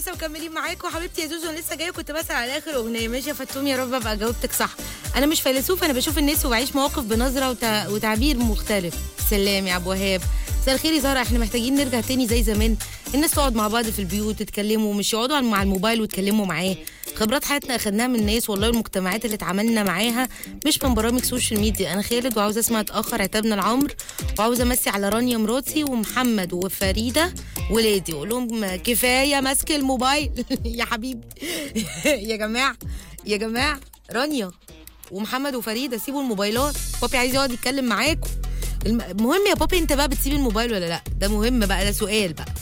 لسه مكملين معاكم حبيبتي يا زوزو أنا لسه جايه كنت بسال على اخر اغنيه ماشي يا فتوم يا رب ابقى جاوبتك صح انا مش فيلسوف انا بشوف الناس وبعيش مواقف بنظره وتع... وتعبير مختلف سلام يا ابو وهاب مساء الخير يا زهره احنا محتاجين نرجع تاني زي زمان الناس تقعد مع بعض في البيوت تتكلموا مش يقعدوا مع الموبايل ويتكلموا معاه خبرات حياتنا اخدناها من الناس والله المجتمعات اللي اتعاملنا معاها مش من برامج سوشيال ميديا انا خالد وعاوزه اسمع اتاخر عتابنا العمر وعاوزه امسي على رانيا مراتي ومحمد وفريده ولادي اقول لهم كفايه ماسك الموبايل يا حبيبي يا جماعه يا جماعه رانيا ومحمد وفريده سيبوا الموبايلات بابي عايز يقعد يتكلم معاكم الم- المهم يا بابي انت بقى بتسيب الموبايل ولا لا ده مهم بقى ده سؤال بقى